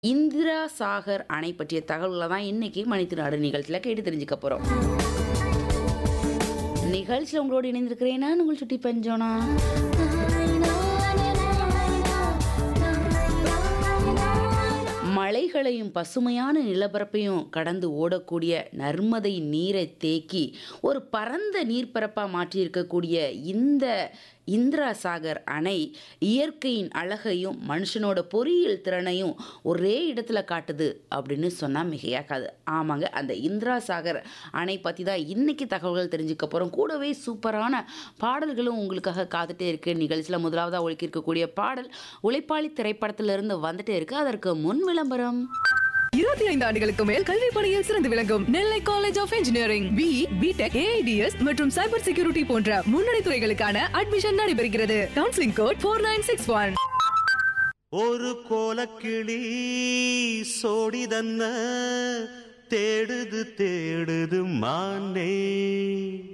இந்திரா சாகர் அணை பற்றிய தகவல்களை தான் இன்னைக்கு மணித்திராடு நிகழ்ச்சியில் கேட்டு தெரிஞ்சுக்க போகிறோம் நிகழ்ச்சியில் உங்களோடு இணைந்திருக்கிறேன் நான் உங்கள் சுட்டி பஞ்சோனா மலைகளையும் பசுமையான நிலப்பரப்பையும் கடந்து ஓடக்கூடிய நர்மதை நீரை தேக்கி ஒரு பரந்த நீர்ப்பரப்பாக மாற்றியிருக்கக்கூடிய இந்த இந்திரா சாகர் அணை இயற்கையின் அழகையும் மனுஷனோட பொறியியல் திறனையும் ஒரே இடத்துல காட்டுது அப்படின்னு சொன்னால் மிகையாகாது ஆமாங்க அந்த இந்திரா சாகர் அணை பற்றி தான் இன்னைக்கு தகவல்கள் தெரிஞ்சுக்க போகிறோம் கூடவே சூப்பரான பாடல்களும் உங்களுக்காக காத்துட்டே இருக்கு நிகழ்ச்சியில் முதலாவதாக ஒழுக்கி இருக்கக்கூடிய பாடல் உழைப்பாளி திரைப்படத்திலிருந்து வந்துட்டே இருக்கு அதற்கு முன் விளம்பரம் இருபத்தி ஐந்து ஆண்டுகளுக்கு மேல் கல்வி பணியில் சிறந்து விளங்கும் Nellai college of engineering B B Tech AIDS மற்றும் சைபர் செக்யூரிட்டி போன்ற முன்னணி துறைகளுக்கான அட்மிஷன் நடைபெறுகிறது counselling code four nine six one ஒரு கோலக்கிளி சோடிதன்ன தேடுது தேடுது மானே